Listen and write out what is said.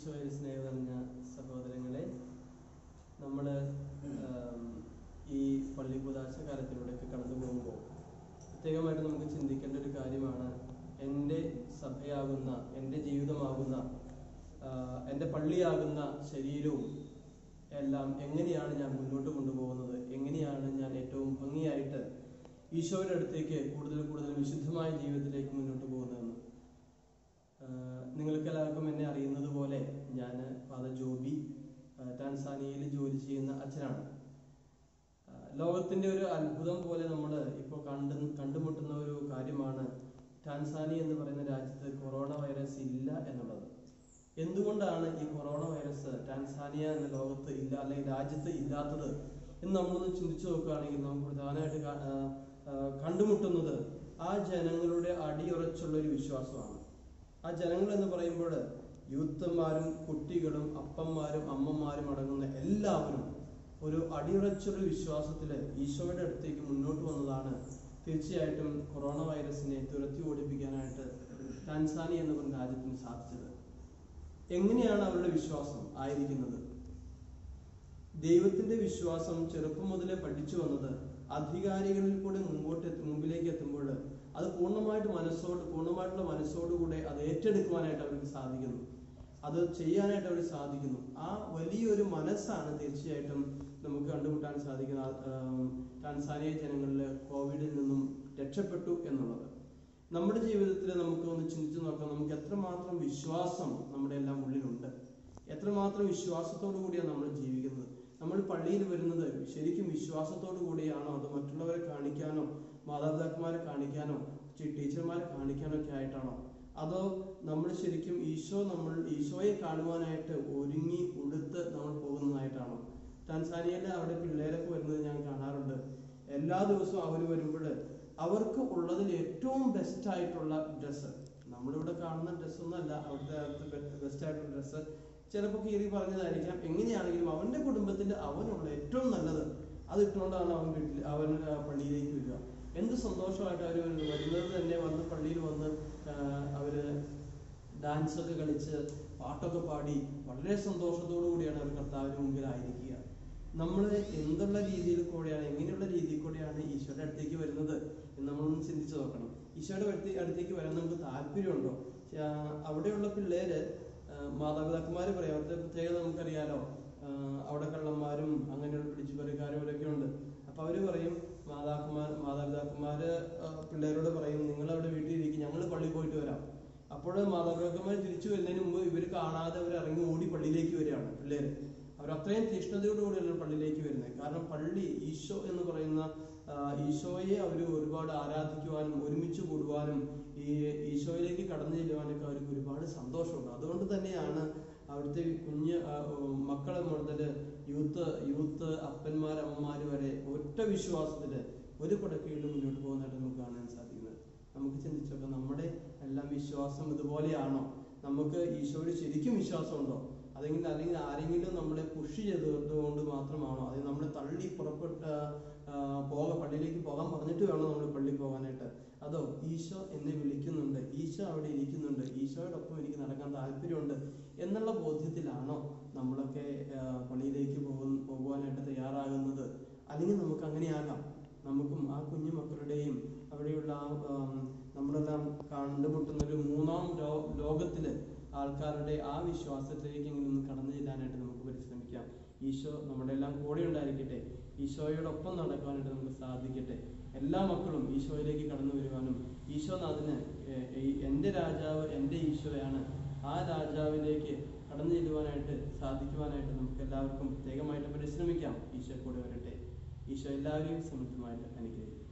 ഈശോയിൽ സ്നേഹം നിറഞ്ഞ സഹോദരങ്ങളെ നമ്മൾ ഈ പള്ളി കുതാശ കാലത്തിലൂടെയൊക്കെ കടന്നു പോകുമ്പോൾ പ്രത്യേകമായിട്ട് നമുക്ക് ചിന്തിക്കേണ്ട ഒരു കാര്യമാണ് എൻ്റെ സഭയാകുന്ന എൻ്റെ ജീവിതമാകുന്ന ആ, എൻ്റെ പള്ളിയാകുന്ന ശരീരവും എല്ലാം എങ്ങനെയാണ് ഞാൻ മുന്നോട്ട് കൊണ്ടുപോകുന്നത് എങ്ങനെയാണ് ഞാൻ ഏറ്റവും ഭംഗിയായിട്ട് ഈശോയുടെ അടുത്തേക്ക് കൂടുതൽ കൂടുതൽ വിശുദ്ധമായ ജീവിതത്തിലേക്ക് മുന്നോട്ട് പോകുന്നതെന്ന് ആഹ് നിങ്ങൾക്ക് എല്ലാവർക്കും എന്നെ അറിയുന്നത് പോലെ ഞാൻ ഫാദർ ജോബി ആഹ് ടാൻസാനിയയിൽ ജോലി ചെയ്യുന്ന അച്ഛനാണ് ആഹ് ലോകത്തിന്റെ ഒരു അത്ഭുതം പോലെ നമ്മൾ ഇപ്പോൾ കണ്ടു കണ്ടുമുട്ടുന്ന ഒരു കാര്യമാണ് ടാൻസാനിയ എന്ന് പറയുന്ന രാജ്യത്ത് കൊറോണ വൈറസ് ഇല്ല എന്നുള്ളത് എന്തുകൊണ്ടാണ് ഈ കൊറോണ വൈറസ് ടാൻസാനിയ എന്ന ലോകത്ത് ഇല്ല അല്ലെങ്കിൽ രാജ്യത്ത് ഇല്ലാത്തത് എന്ന് നമ്മളൊന്ന് ചിന്തിച്ചു നോക്കുകയാണെങ്കിൽ നമുക്ക് പ്രധാനമായിട്ട് കാ- ആഹ് ആഹ് കണ്ടുമുട്ടുന്നത് ആ ജനങ്ങളുടെ അടിയുറച്ചുള്ള ഒരു വിശ്വാസമാണ് ആ ജനങ്ങൾ എന്ന് പറയുമ്പോൾ യൂത്തന്മാരും കുട്ടികളും അപ്പന്മാരും അമ്മമാരും അടങ്ങുന്ന എല്ലാവരും ഒരു അടിയുറച്ചൊരു വിശ്വാസത്തിൽ ഈശോയുടെ അടുത്തേക്ക് മുന്നോട്ട് വന്നതാണ് തീർച്ചയായിട്ടും കൊറോണ വൈറസിനെ തുരത്തി ഓടിപ്പിക്കാനായിട്ട് ടാൻസാനിയ എന്ന് പറഞ്ഞ രാജ്യത്തിന് സാധിച്ചത് എങ്ങനെയാണ് അവരുടെ വിശ്വാസം ആയിരിക്കുന്നത് ദൈവത്തിന്റെ വിശ്വാസം ചെറുപ്പം മുതലേ പഠിച്ചു വന്നത് അധികാരികളിൽ കൂടെ മുമ്പോട്ട് എത്തി മുമ്പിലേക്ക് എത്തുമ്പോൾ അത് പൂർണ്ണമായിട്ട് മനസ്സോട് പൂർണ്ണമായിട്ടുള്ള മനസ്സോടുകൂടെ അത് ഏറ്റെടുക്കുവാനായിട്ട് അവർക്ക് സാധിക്കുന്നു അത് ചെയ്യാനായിട്ട് അവർ സാധിക്കുന്നു ആ വലിയൊരു മനസ്സാണ് തീർച്ചയായിട്ടും നമുക്ക് കണ്ടുമുട്ടാൻ സാധിക്കുന്ന ആം, ടാൻസാനിയ ജനങ്ങളിൽ കോവിഡിൽ നിന്നും രക്ഷപ്പെട്ടു എന്നുള്ളത് നമ്മുടെ ജീവിതത്തിൽ നമുക്ക് ഒന്ന് ചിന്തിച്ചു നോക്കാം നമുക്ക് എത്രമാത്രം വിശ്വാസം നമ്മുടെ എല്ലാം ഉള്ളിലുണ്ട് എത്രമാത്രം വിശ്വാസത്തോടു കൂടിയാണ് നമ്മൾ ജീവിക്കുന്നത് നമ്മൾ പള്ളിയിൽ വരുന്നത് ശരിക്കും വിശ്വാസത്തോടു കൂടിയാണോ അത് മറ്റുള്ളവരെ കാണിക്കാനോ മാതാപിതാക്കന്മാരെ കാണിക്കാനോ ടീ- ടീച്ചർമാരെ കാണിക്കാനോ ഒക്കെ ആയിട്ടാണോ അതോ നമ്മൾ ശരിക്കും ഈശോ നമ്മൾ ഈശോയെ കാണുവാനായിട്ട് ഒരുങ്ങി ഉടുത്ത് നമ്മൾ പോകുന്നതായിട്ടാണോ ടാൻസാനിയയിലെ അവിടെ പിള്ളേരൊക്കെ വരുന്നത് ഞാൻ കാണാറുണ്ട് എല്ലാ ദിവസവും അവർ വരുമ്പോൾ അവർക്ക് ഉള്ളതിൽ ഏറ്റവും ബെസ്റ്റ് ആയിട്ടുള്ള ഡ്രസ്സ് നമ്മളിവിടെ കാണുന്ന ഡ്രസ്സ് ഒന്നല്ല അവിടുത്തെ ബെസ്റ്റ് ആയിട്ടുള്ള ഡ്രസ്സ് ചിലപ്പോൾ കീറി പറഞ്ഞതായിരിക്കാം എങ്ങനെയാണെങ്കിലും അവന്റെ കുടുംബത്തിൽ അവനുള്ള ഏറ്റവും നല്ലത് അത് ഇട്ടുകൊണ്ടാണ് അവൻ വീട്ടിൽ അവൻ ആ, പള്ളിയിലേക്ക് വരിക എന്ത് സന്തോഷമായിട്ട് അവർ വരുന്നത് തന്നെ വന്ന് പള്ളിയിൽ വന്ന് ആ, അവര് ഡാൻസ് ഒക്കെ കളിച്ച് പാട്ടൊക്കെ പാടി വളരെ സന്തോഷത്തോടു കൂടിയാണ് അവർ കർത്താവിന് മുമ്പിലായിരിക്കുക നമ്മൾ എന്തുള്ള രീതിയിൽ കൂടെയാണ് എങ്ങനെയുള്ള രീതിയിൽ കൂടെയാണ് ഈശോയുടെ അടുത്തേക്ക് വരുന്നത് എന്ന് നമ്മളൊന്ന് ചിന്തിച്ചു നോക്കണം ഈശോയുടെ അടുത്തേ അടുത്തേക്ക് വരാൻ നമുക്ക് താല്പര്യമുണ്ടോ ആ, അവിടെയുള്ള പിള്ളേര് ആ, മാതാപിതാക്കന്മാര് പറയും അവിടുത്തെ പ്രത്യേകത നമുക്കറിയാലോ ആ, അവിടെ കള്ളന്മാരും അങ്ങനെയുള്ള പിടിച്ചുപറിക്കാരും ഇവരൊക്കെ ഉണ്ട് അപ്പൊ അവര് പറയും മാതാക്കന്മാർ മാതാപിതാക്കന്മാര് ആ, പിള്ളേരോട് പറയും നിങ്ങൾ അവിടെ വീട്ടിൽ ഇരിക്കും ഞങ്ങൾ പള്ളിയിൽ പോയിട്ട് വരാം അപ്പോൾ മാതാപിതാക്കന്മാർ തിരിച്ചു വരുന്നതിന് മുമ്പ് ഇവർ കാണാതെ അവർ ഇറങ്ങി ഓടി പള്ളിയിലേക്ക് വരികയാണ് പിള്ളേര് അവർ അത്രയും തീഷ്ണതയോടുകൂടിയാണ് പള്ളിയിലേക്ക് വരുന്നത് കാരണം പള്ളി ഈശോ എന്ന് പറയുന്ന ആ, ഈശോയെ അവർ ഒരുപാട് ആരാധിക്കുവാനും ഒരുമിച്ച് കൂടുവാനും ഈ ഈശോയിലേക്ക് കടന്നു ചെല്ലുവാനൊക്കെ അവർക്ക് ഒരുപാട് സന്തോഷമുണ്ട് അതുകൊണ്ട് തന്നെയാണ് അവിടുത്തെ ഈ കുഞ്ഞ് ആ, ഉം, മക്കളെ മുതൽ യൂത്ത് യൂത്ത് അപ്പന്മാർ അമ്മമാർ വരെ ഒറ്റ വിശ്വാസത്തില് ഒരു കുടക്കീഴിൽ മുന്നോട്ട് പോകുന്നതായിട്ട് നമുക്ക് കാണാൻ സാധിക്കുന്നത് നമുക്ക് ചിന്തിച്ചോക്കാം നമ്മുടെ എല്ലാം വിശ്വാസം ഇതുപോലെയാണോ നമുക്ക് ഈശോയോട് ശരിക്കും വിശ്വാസമുണ്ടോ അല്ലെങ്കിൽ അല്ലെങ്കിൽ ആരെങ്കിലും നമ്മളെ പുഷ് ചെയ്തുകൊണ്ട് മാത്രമാണോ അത് നമ്മളെ തള്ളി പുറപ്പെട്ട ആ, പോക പള്ളിയിലേക്ക് പോകാൻ പറഞ്ഞിട്ട് വേണോ നമ്മൾ പള്ളിയിൽ പോകാനായിട്ട് അതോ ഈശോ എന്നെ വിളിക്കുന്നുണ്ട് ഈശോ അവിടെ ഇരിക്കുന്നുണ്ട് ഈശോയോടൊപ്പം എനിക്ക് നടക്കാൻ താല്പര്യമുണ്ട് എന്നുള്ള ബോധ്യത്തിലാണോ നമ്മളൊക്കെ ആ, പള്ളിയിലേക്ക് പോകുന്ന പോകുവാനായിട്ട് തയ്യാറാകുന്നത് അല്ലെങ്കിൽ നമുക്ക് അങ്ങനെയാകാം നമുക്കും ആ കുഞ്ഞു മക്കളുടെയും അവിടെയുള്ള ആ ആം, നമ്മളെല്ലാം കണ്ടുമുട്ടുന്ന ഒരു മൂന്നാം ലോ ലോകത്തില് ആൾക്കാരുടെ ആ വിശ്വാസത്തിലേക്കെങ്കിലും ഒന്ന് കടന്നു ചെല്ലാനായിട്ട് നമുക്ക് പരിശ്രമിക്കാം ഈശോ നമ്മുടെ എല്ലാം കൂടെ ഉണ്ടായിരിക്കട്ടെ ഈശോയോടൊപ്പം നടക്കാനായിട്ട് നമുക്ക് സാധിക്കട്ടെ എല്ലാ മക്കളും ഈശോയിലേക്ക് കടന്നു വരുവാനും ഈശോനാഥന് ഏർ, ഈ എൻ്റെ രാജാവ് എൻ്റെ ഈശോയാണ് ആ രാജാവിലേക്ക് കടന്നു ചെല്ലുവാനായിട്ട് സാധിക്കുവാനായിട്ട് നമുക്ക് എല്ലാവർക്കും പ്രത്യേകമായിട്ട് പരിശ്രമിക്കാം ഈശോ കൂടെ വരട്ടെ ഈശോ എല്ലാവരെയും സമൃദ്ധമായിട്ട് അനുഗ്രഹിക്കും